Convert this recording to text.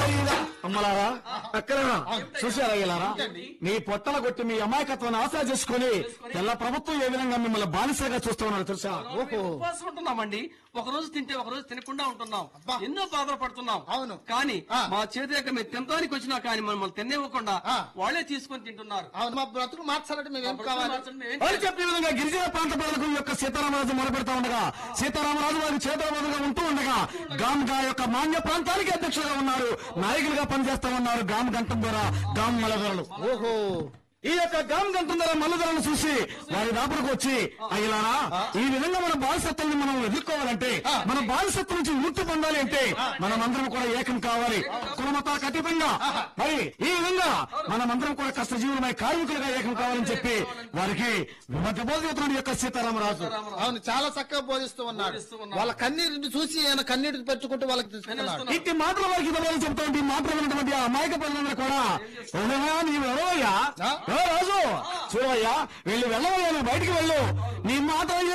అమ్మలారా అక్కడరా చూసారా ఇలారా మీ పొట్టల కొట్టి మీ అమాయకత్వాన్ని ఆశా చేసుకుని తెల్ల ప్రభుత్వం ఏ విధంగా మిమ్మల్ని బానిసగా చూస్తూ ఉన్నారు తెలుసా మేము ఉపవాసం ఉంటున్నామండి ఒక రోజు తింటే ఒక రోజు తినకుండా ఉంటున్నాం ఎన్నో బాధలు పడుతున్నాం అవును. కానీ ఆ. మా చేతి దగ్గర మేము తినడానికి వచ్చినా కానీ మమ్మల్ని తినేవ్వకుండా ఆ. వాళ్ళే తీసుకొని తింటున్నారు అవును మా బ్రతుకు మార్చాలంటే మేము ఏం కావాలి మేమేం అని చెప్పే విధంగా గిరిజన ప్రాంత ప్రజలకు ఈ యొక్క సీతారామరాజు మొదలుపెడతా ఉండగా సీతారామరాజు వారి చేతరవాదుగా ఉంటూ ఉండగా గామ్ గా యొక్క మాన్య ప్రాంతానికి అధ్యక్షులుగా ఉన్నారు నాయకులుగా పనిచేస్తా ఉన్నారు గామ్ గంటం ద్వారా గామ్ మలధరలు ఓహో ఈ యొక్క గామ్ గంటం ద్వారా మల్లధరలను చూసి వారి దాపులకు వచ్చి అయ్యలారా ఈ విధంగా మన బానిసత్వాన్ని మనం ఎదుర్కోవాలంటే మన బానిసత్వం నుంచి ముక్తి పొందాలి అంటే మనమందరం కూడా ఏకం కావాలి కులమతాలకు అతీతంగా మరి ఈ విధంగా మనమందరం కూడా కష్టజీవులమై కార్మికులుగా ఏకం కావాలని చెప్పి వారికి మధ్యబోధవుతున్నాడు యొక్క సీతారామరాజు అవును చాలా చక్కగా బోధిస్తూ ఉన్నాడు బోధిస్తూ ఉన్నాడు. వాళ్ళ కన్నీటిని చూసి ఆయన కన్నీటికి పెట్టుకుంటూ వాళ్ళకి తీసుకున్నాడు ఇట్టి మాటల వారికి బదులు చెబుతాంటి మాటలు విన్నటువంటి ఆ అమాయక పిల్లలందరూ కూడా "ఓనమా, నీవు ఎవరవయ్యా ఆ? ఓ రాజు చూడవయ్యా వెళ్ళి వెళ్ళవయ్యా నువ్వు బయటికి వెళ్ళు నీ మాట